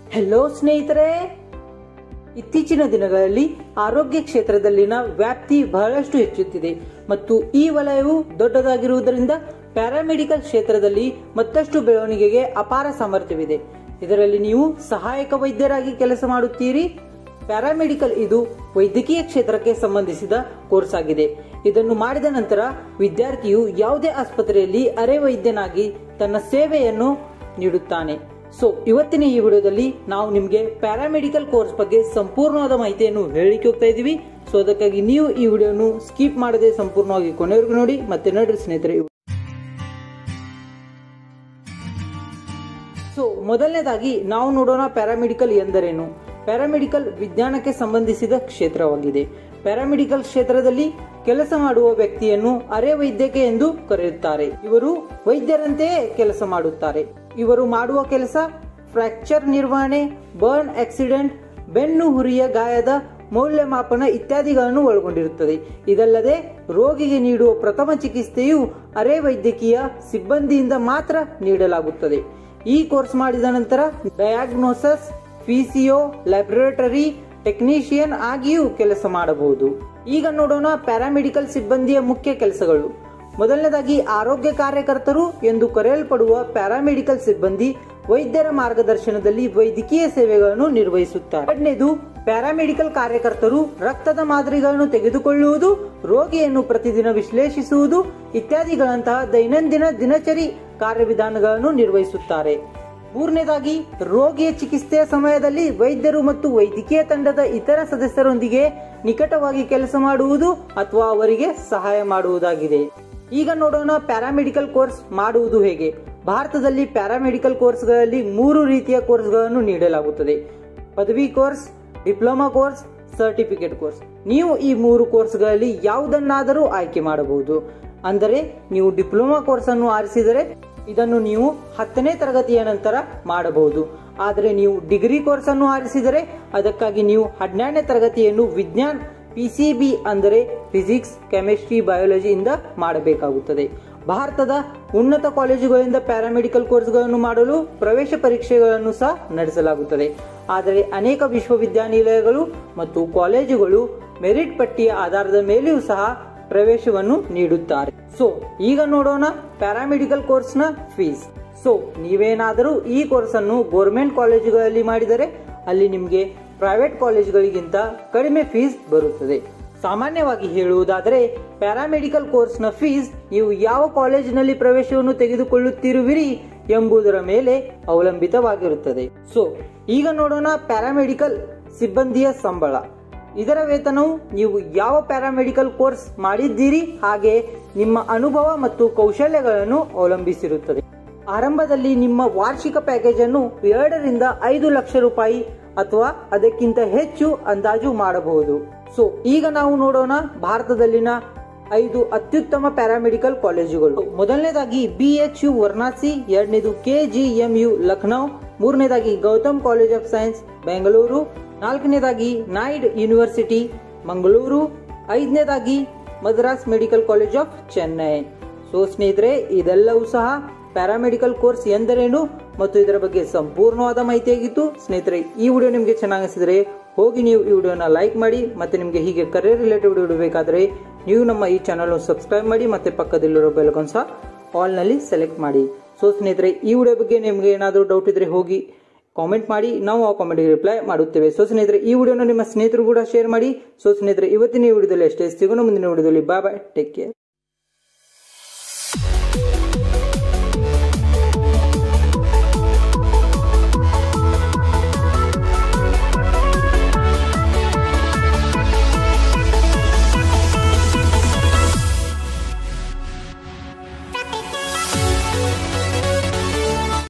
hello ಸ್ನೇಹಿತರೆ ಇತ್ತೀಚಿನ ದಿನಗಳಲ್ಲಿ ಆರೋಗ್ಯ ಕ್ಷೇತ್ರದಲ್ಲಿನ ವ್ಯಾಪ್ತಿ ಬಹಳಷ್ಟು ಹೆಚ್ಚುತ್ತಿದೆ ಮತ್ತು ಈ ವಲಯವು ದೊಡ್ಡದಾಗಿರುವುದರಿಂದ ಪ್ಯಾರಾಮೆಡಿಕಲ್ ಕ್ಷೇತ್ರದಲ್ಲಿ ಮತ್ತಷ್ಟು ಬೆಳವಣಿಗೆಗೆ ಅಪಾರ ಸಾಮರ್ಥ್ಯವಿದೆ ಇದರಲ್ಲಿ ನೀವು ಸಹಾಯಕ ವೈದ್ಯರಾಗಿ ಕೆಲಸ ಮಾಡುತ್ತೀರಿ ಪ್ಯಾರಾಮೆಡಿಕಲ್ ಇದು ವೈದ್ಯಕೀಯ ಕ್ಷೇತ್ರಕ್ಕೆ ಸಂಬಂಧಿಸಿದ ಕೋರ್ಸ್ ಆಗಿದೆ ಇದನ್ನು ಮಾಡಿದ ನಂತರ ವಿದ್ಯಾರ್ಥಿಯು ಯಾವುದೇ ಆಸ್ಪತ್ರೆಯಲ್ಲಿ ಅರೆ ವೈದ್ಯನಾಗಿ ತನ್ನ ಸೇವೆಯನ್ನು ನೀಡುತ್ತಾನೆ ಸೊ ಇವತ್ತಿನ ಈ ವಿಡಿಯೋದಲ್ಲಿ ನಾವು ನಿಮಗೆ ಪ್ಯಾರಾಮೆಡಿಕಲ್ ಕೋರ್ಸ್ ಬಗ್ಗೆ ಸಂಪೂರ್ಣವಾದ ಮಾಹಿತಿಯನ್ನು ಹೇಳಲಿಕ್ಕೆ ಹೋಗ್ತಾ ಇದ್ದೀವಿ ಸೊ ಅದಕ್ಕಾಗಿ ನೀವು ಈ ವಿಡಿಯೋನು ಸ್ಕಿಪ್ ಮಾಡದೆ ಸಂಪೂರ್ಣವಾಗಿ ಕೊನೆವರೆಗೂ ನೋಡಿ ಮತ್ತೆ ನೋಡ್ರಿ ಸ್ನೇಹಿತರೆ ಸೊ ಮೊದಲನೇದಾಗಿ ನಾವು ನೋಡೋಣ ಪ್ಯಾರಾಮೆಡಿಕಲ್ ಎಂದರೇನು ಪ್ಯಾರಾಮೆಡಿಕಲ್ ವಿಜ್ಞಾನಕ್ಕೆ ಸಂಬಂಧಿಸಿದ ಕ್ಷೇತ್ರವಾಗಿದೆ ಪ್ಯಾರಾಮೆಡಿಕಲ್ ಕ್ಷೇತ್ರದಲ್ಲಿ ಕೆಲಸ ಮಾಡುವ ವ್ಯಕ್ತಿಯನ್ನು ಅರೆ ವೈದ್ಯಕೆ ಎಂದು ಕರೆಯುತ್ತಾರೆ ಇವರು ವೈದ್ಯರಂತೆಯೇ ಕೆಲಸ ಮಾಡುತ್ತಾರೆ ಇವರು ಮಾಡುವ ಕೆಲಸ ಫ್ರಾಕ್ಚರ್ ನಿರ್ವಹಣೆ ಬರ್ನ್ ಆಕ್ಸಿಡೆಂಟ್ ಬೆನ್ನು ಹುರಿಯ ಗಾಯದ ಮೌಲ್ಯಮಾಪನ ಇತ್ಯಾದಿಗಳನ್ನು ಒಳಗೊಂಡಿರುತ್ತದೆ ಇದಲ್ಲದೆ ರೋಗಿಗೆ ನೀಡುವ ಪ್ರಥಮ ಚಿಕಿತ್ಸೆಯು ಅರೆ ವೈದ್ಯಕೀಯ ಸಿಬ್ಬಂದಿಯಿಂದ ಮಾತ್ರ ನೀಡಲಾಗುತ್ತದೆ ಈ ಕೋರ್ಸ್ ಮಾಡಿದ ನಂತರ ಡಯಾಗ್ನೋಸಸ್ ಫಿಸಿಯೋ ಲ್ಯಾಬೊರೇಟರಿ ಟೆಕ್ನಿಷಿಯನ್ ಆಗಿಯೂ ಕೆಲಸ ಮಾಡಬಹುದು ಈಗ ನೋಡೋಣ ಪ್ಯಾರಾಮೆಡಿಕಲ್ ಸಿಬ್ಬಂದಿಯ ಮುಖ್ಯ ಕೆಲಸಗಳು ಮೊದಲನೇದಾಗಿ ಆರೋಗ್ಯ ಕಾರ್ಯಕರ್ತರು ಎಂದು ಕರೆಯಲ್ಪಡುವ ಪ್ಯಾರಾಮೆಡಿಕಲ್ ಸಿಬ್ಬಂದಿ ವೈದ್ಯರ ಮಾರ್ಗದರ್ಶನದಲ್ಲಿ ವೈದ್ಯಕೀಯ ಸೇವೆಗಳನ್ನು ನಿರ್ವಹಿಸುತ್ತಾರೆ ಎರಡನೇದು ಪ್ಯಾರಾಮೆಡಿಕಲ್ ಕಾರ್ಯಕರ್ತರು ರಕ್ತದ ಮಾದರಿಗಳನ್ನು ತೆಗೆದುಕೊಳ್ಳುವುದು ರೋಗಿಯನ್ನು ಪ್ರತಿದಿನ ವಿಶ್ಲೇಷಿಸುವುದು ಇತ್ಯಾದಿಗಳಂತಹ ದೈನಂದಿನ ದಿನಚರಿ ಕಾರ್ಯವಿಧಾನಗಳನ್ನು ನಿರ್ವಹಿಸುತ್ತಾರೆ ಮೂರನೇದಾಗಿ ರೋಗಿಯ ಚಿಕಿತ್ಸೆಯ ಸಮಯದಲ್ಲಿ ವೈದ್ಯರು ಮತ್ತು ವೈದ್ಯಕೀಯ ತಂಡದ ಇತರ ಸದಸ್ಯರೊಂದಿಗೆ ನಿಕಟವಾಗಿ ಕೆಲಸ ಮಾಡುವುದು ಅಥವಾ ಅವರಿಗೆ ಸಹಾಯ ಮಾಡುವುದಾಗಿದೆ ಈಗ ನೋಡೋಣ ಪ್ಯಾರಾಮೆಡಿಕಲ್ ಕೋರ್ಸ್ ಮಾಡುವುದು ಹೇಗೆ ಭಾರತದಲ್ಲಿ ಪ್ಯಾರಾಮೆಡಿಕಲ್ ಕೋರ್ಸ್ಗಳಲ್ಲಿ ಮೂರು ರೀತಿಯ ಕೋರ್ಸ್ಗಳನ್ನು ನೀಡಲಾಗುತ್ತದೆ ಪದವಿ course diploma course certificate course ನೀವು ಈ ಮೂರು ಕೋರ್ಸ್ಗಳಲ್ಲಿ ಯಾವುದನ್ನಾದರೂ ಆಯ್ಕೆ ಮಾಡಬಹುದು ಅಂದರೆ ನೀವು ಡಿಪ್ಲೊಮಾ ಕೋರ್ಸ್ ಅನ್ನು ಆರಿಸಿದರೆ ಇದನ್ನು ನೀವು ಹತ್ತನೇ ತರಗತಿಯ ನಂತರ ಮಾಡಬಹುದು ಆದರೆ ನೀವು ಡಿಗ್ರಿ ಕೋರ್ಸ್ ಅನ್ನು ಆರಿಸಿದರೆ ಅದಕ್ಕಾಗಿ ನೀವು ಹದಿನೆರಡನೇ ತರಗತಿಯನ್ನು ವಿಜ್ಞಾನ ಪಿಸಿಬಿ ಅಂದರೆ ಫಿಸಿಕ್ಸ್ ಕೆಮಿಸ್ಟ್ರಿ ಬಯಾಲಜಿಯಿಂದ ಮಾಡಬೇಕಾಗುತ್ತದೆ ಭಾರತದ ಉನ್ನತ ಕಾಲೇಜುಗಳಿಂದ ಪ್ಯಾರಾಮೆಡಿಕಲ್ ಕೋರ್ಸ್ಗಳನ್ನು ಮಾಡಲು ಪ್ರವೇಶ ಪರೀಕ್ಷೆಗಳನ್ನು ಸಹ ನಡೆಸಲಾಗುತ್ತದೆ ಆದರೆ ಅನೇಕ ವಿಶ್ವವಿದ್ಯಾನಿಲಯಗಳು ಮತ್ತು ಕಾಲೇಜುಗಳು ಮೆರಿಟ್ ಪಟ್ಟಿಯ ಆಧಾರದ ಮೇಲೆಯೂ ಸಹ ಪ್ರವೇಶವನ್ನು ನೀಡುತ್ತಾರೆ ಸೊ ಈಗ ನೋಡೋಣ ಪ್ಯಾರಾಮೆಡಿಕಲ್ ಕೋರ್ಸ್ನ ಫೀಸ್ ಸೊ ನೀವೇನಾದರೂ ಈ ಕೋರ್ಸ್ ಅನ್ನು ಗೋರ್ಮೆಂಟ್ ಕಾಲೇಜುಗಳಲ್ಲಿ ಮಾಡಿದರೆ ಅಲ್ಲಿ ನಿಮಗೆ ಪ್ರೈವೇಟ್ ಕಾಲೇಜುಗಳಿಗಿಂತ ಕಡಿಮೆ ಫೀಸ್ ಬರುತ್ತದೆ ಸಾಮಾನ್ಯವಾಗಿ ಹೇಳುವುದಾದರೆ ಪ್ಯಾರಾಮೆಡಿಕಲ್ ಕೋರ್ಸ್ನ ಫೀಸ್ ನೀವು ಯಾವ ಕಾಲೇಜಿನಲ್ಲಿ ಪ್ರವೇಶವನ್ನು ತೆಗೆದುಕೊಳ್ಳುತ್ತಿರುವಿರಿ ಎಂಬುದರ ಮೇಲೆ ಅವಲಂಬಿತವಾಗಿರುತ್ತದೆ ಸೊ ಈಗ ನೋಡೋಣ ಪ್ಯಾರಾಮೆಡಿಕಲ್ ಸಿಬ್ಬಂದಿಯ ಸಂಬಳ ಇದರ ವೇತನವು ನೀವು ಯಾವ ಪ್ಯಾರಾಮೆಡಿಕಲ್ ಕೋರ್ಸ್ ಮಾಡಿದ್ದೀರಿ ಹಾಗೆ ನಿಮ್ಮ ಅನುಭವ ಮತ್ತು ಕೌಶಲ್ಯಗಳನ್ನು ಅವಲಂಬಿಸಿರುತ್ತದೆ ಆರಂಭದಲ್ಲಿ ನಿಮ್ಮ ವಾರ್ಷಿಕ ಪ್ಯಾಕೇಜ್ ಅನ್ನು ಎರಡರಿಂದ ಐದು ಲಕ್ಷ ರೂಪಾಯಿ ಅಥವಾ ಅದಕ್ಕಿಂತ ಹೆಚ್ಚು ಅಂದಾಜು ಮಾಡಬಹುದು ಸೊ ಈಗ ನಾವು ನೋಡೋಣ ಭಾರತದಲ್ಲಿನ ಐದು ಅತ್ಯುತ್ತಮ ಪ್ಯಾರಾಮೆಡಿಕಲ್ ಕಾಲೇಜುಗಳು ಮೊದಲನೇದಾಗಿ ಬಿ ಎಚ್ ಯು ವರ್ನಾಸಿ ಎರಡನೇದು K G M U Lucknow ಮೂರನೇದಾಗಿ Gautam college of science Bengaluru ನಾಲ್ಕನೇದಾಗಿ ನಾಯ್ಡ್ ಯೂನಿವರ್ಸಿಟಿ ಮಂಗಳೂರು ಐದನೇದಾಗಿ Madras medical college of Chennai so ಸ್ನೇಹಿತರೆ ಇದೆಲ್ಲವೂ ಸಹ ಪ್ಯಾರಾಮೆಡಿಕಲ್ ಕೋರ್ಸ್ ಎಂದರೇನು ಮತ್ತು ಇದರ ಬಗ್ಗೆ ಸಂಪೂರ್ಣವಾದ ಮಾಹಿತಿಯಾಗಿತ್ತು ಸ್ನೇಹಿತರೆ ಈ ವಿಡಿಯೋ ನಿಮಗೆ ಚೆನ್ನಾಗಿ ಅನಿಸಿದರೆ ಹೋಗಿ ನೀವು ಈ ವಿಡಿಯೋನ ಲೈಕ್ ಮಾಡಿ ಮತ್ತೆ ನಿಮಗೆ ಹೀಗೆ ಕರಿಯರ್ ರಿಲೇಟೆಡ್ ವಿಡಿಯೋ ಬೇಕಾದರೆ ನೀವು ನಮ್ಮ ಈ ಚಾನಲ್ ಸಬ್ಸ್ಕ್ರೈಬ್ ಮಾಡಿ ಮತ್ತೆ ಪಕ್ಕದಲ್ಲಿರೋ ಬೆಲ್ಗನ್ ಸಹ ಆಲ್ನಲ್ಲಿ ಸೆಲೆಕ್ಟ್ ಮಾಡಿ ಸೊ ಸ್ನೇಹಿತರೆ ಈ ವಿಡಿಯೋ ಬಗ್ಗೆ ನಿಮಗೆ ಏನಾದರೂ ಡೌಟ್ ಇದ್ರೆ ಹೋಗಿ ಕಾಮೆಂಟ್ ಮಾಡಿ ನಾವು ಆ ಕಾಮೆಂಟ್ಗೆ ರಿಪ್ಲೈ ಮಾಡುತ್ತೇವೆ ಸೊ ಸ್ನೇಹಿತರೆ ಈ ವಿಡಿಯೋನ ನಿಮ್ಮ ಸ್ನೇಹಿತರು ಕೂಡ ಶೇರ್ ಮಾಡಿ ಸೊ ಸ್ನೇಹಿತರೆ ಇವತ್ತಿನ ಈ ವಿಡಿಯೋದಲ್ಲಿ ಅಷ್ಟೇ ಸಿಗೋಣ ಮುಂದಿನ ವಿಡಿಯೋದಲ್ಲಿ ಬಾಯ್ ಬಾಯ್ ಟೇಕ್ ಕೇರ್